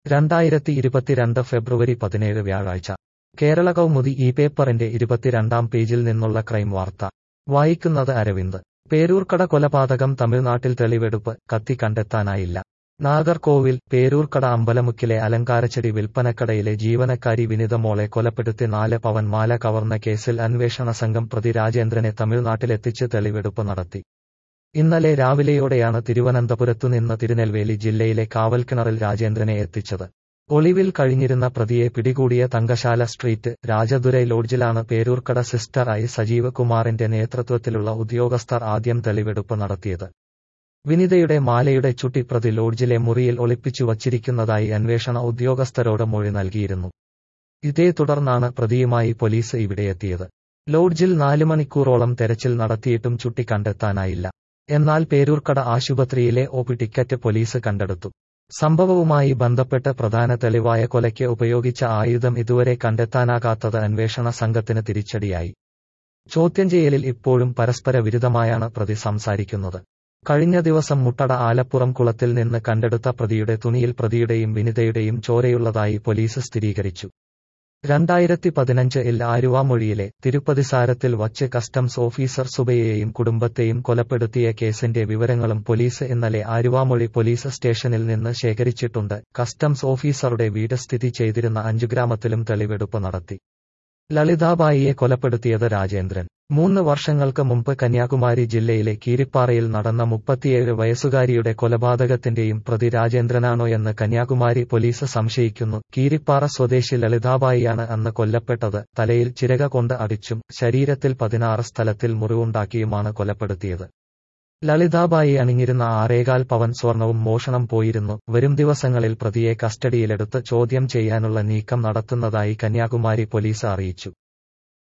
രണ്ടായിരത്തി ഇരുപത്തിരണ്ട് ഫെബ്രുവരി പതിനേഴ് വ്യാഴാഴ്ച കേരള കൗമുദി ഈ പേപ്പറിന്റെ ഇരുപത്തിരണ്ടാം പേജിൽ നിന്നുള്ള ക്രൈം വാർത്ത വായിക്കുന്നത് അരവിന്ദ് പേരൂർക്കട കൊലപാതകം തമിഴ്നാട്ടിൽ തെളിവെടുപ്പ് കത്തി കണ്ടെത്താനായില്ല നാഗർകോവിൽ പേരൂർക്കട അമ്പലമുക്കിലെ അലങ്കാരച്ചെടി വിൽപ്പനക്കടയിലെ ജീവനക്കാരി വിനിത മോളെ കൊലപ്പെടുത്തി നാല് പവൻ മാല കവർന്ന കേസിൽ അന്വേഷണ സംഘം പ്രതി രാജേന്ദ്രനെ തമിഴ്നാട്ടിലെത്തിച്ച് തെളിവെടുപ്പ് നടത്തി ഇന്നലെ രാവിലെയോടെയാണ് തിരുവനന്തപുരത്തുനിന്ന് തിരുനെൽവേലി ജില്ലയിലെ കാവൽക്കിണറിൽ രാജേന്ദ്രനെ എത്തിച്ചത് ഒളിവിൽ കഴിഞ്ഞിരുന്ന പ്രതിയെ പിടികൂടിയ തങ്കശാല സ്ട്രീറ്റ് രാജദുരൈ ലോഡ്ജിലാണ് പേരൂർക്കട സിസ്റ്ററായി സജീവ് കുമാറിന്റെ നേതൃത്വത്തിലുള്ള ഉദ്യോഗസ്ഥർ ആദ്യം തെളിവെടുപ്പ് നടത്തിയത് വിനിതയുടെ മാലയുടെ ചുട്ടി പ്രതി ലോഡ്ജിലെ മുറിയിൽ ഒളിപ്പിച്ചു വച്ചിരിക്കുന്നതായി അന്വേഷണ ഉദ്യോഗസ്ഥരോട് മൊഴി നൽകിയിരുന്നു ഇതേ തുടർന്നാണ് പ്രതിയുമായി പോലീസ് ഇവിടെയെത്തിയത് ലോഡ്ജിൽ നാല് മണിക്കൂറോളം തെരച്ചിൽ നടത്തിയിട്ടും ചുട്ടി കണ്ടെത്താനായില്ല എന്നാൽ പേരൂർക്കട ആശുപത്രിയിലെ ഒപി ടിക്കറ്റ് പോലീസ് കണ്ടെടുത്തു സംഭവവുമായി ബന്ധപ്പെട്ട് പ്രധാന തെളിവായ കൊലയ്ക്ക് ഉപയോഗിച്ച ആയുധം ഇതുവരെ കണ്ടെത്താനാകാത്തത് അന്വേഷണ സംഘത്തിന് തിരിച്ചടിയായി ചോദ്യം ചെയ്യലിൽ ഇപ്പോഴും പരസ്പര വിരുദ്ധമായാണ് പ്രതി സംസാരിക്കുന്നത് കഴിഞ്ഞ ദിവസം മുട്ടട ആലപ്പുറം കുളത്തിൽ നിന്ന് കണ്ടെടുത്ത പ്രതിയുടെ തുണിയിൽ പ്രതിയുടെയും വിനിതയുടെയും ചോരയുള്ളതായി പോലീസ് സ്ഥിരീകരിച്ചു രണ്ടായിരത്തി പതിനഞ്ച് ഇൽ ആരുവാമൊഴിയിലെ തിരുപ്പതിസാരത്തിൽ വച്ച് കസ്റ്റംസ് ഓഫീസർ സുബയെയും കുടുംബത്തെയും കൊലപ്പെടുത്തിയ കേസിന്റെ വിവരങ്ങളും പോലീസ് ഇന്നലെ ആരുവാമൊഴി പോലീസ് സ്റ്റേഷനിൽ നിന്ന് ശേഖരിച്ചിട്ടുണ്ട് കസ്റ്റംസ് ഓഫീസറുടെ വീട് സ്ഥിതി ചെയ്തിരുന്ന അഞ്ചുഗ്രാമത്തിലും തെളിവെടുപ്പ് നടത്തി ലളിതാബായിയെ കൊലപ്പെടുത്തിയത് രാജേന്ദ്രൻ മൂന്ന് വർഷങ്ങൾക്ക് മുമ്പ് കന്യാകുമാരി ജില്ലയിലെ കീരിപ്പാറയിൽ നടന്ന മുപ്പത്തിയേഴ് വയസ്സുകാരിയുടെ കൊലപാതകത്തിന്റെയും പ്രതി രാജേന്ദ്രനാണോയെന്ന് കന്യാകുമാരി പോലീസ് സംശയിക്കുന്നു കീരിപ്പാറ സ്വദേശി ലളിതാബായിയാണ് അന്ന് കൊല്ലപ്പെട്ടത് തലയിൽ ചിരക കൊണ്ട് അടിച്ചും ശരീരത്തിൽ പതിനാറ് സ്ഥലത്തിൽ മുറിവുണ്ടാക്കിയുമാണ് കൊലപ്പെടുത്തിയത് ലളിതാബായി അണിഞ്ഞിരുന്ന ആറേകാൽ പവൻ സ്വർണവും മോഷണം പോയിരുന്നു വരും ദിവസങ്ങളിൽ പ്രതിയെ കസ്റ്റഡിയിലെടുത്ത് ചോദ്യം ചെയ്യാനുള്ള നീക്കം നടത്തുന്നതായി കന്യാകുമാരി പോലീസ് അറിയിച്ചു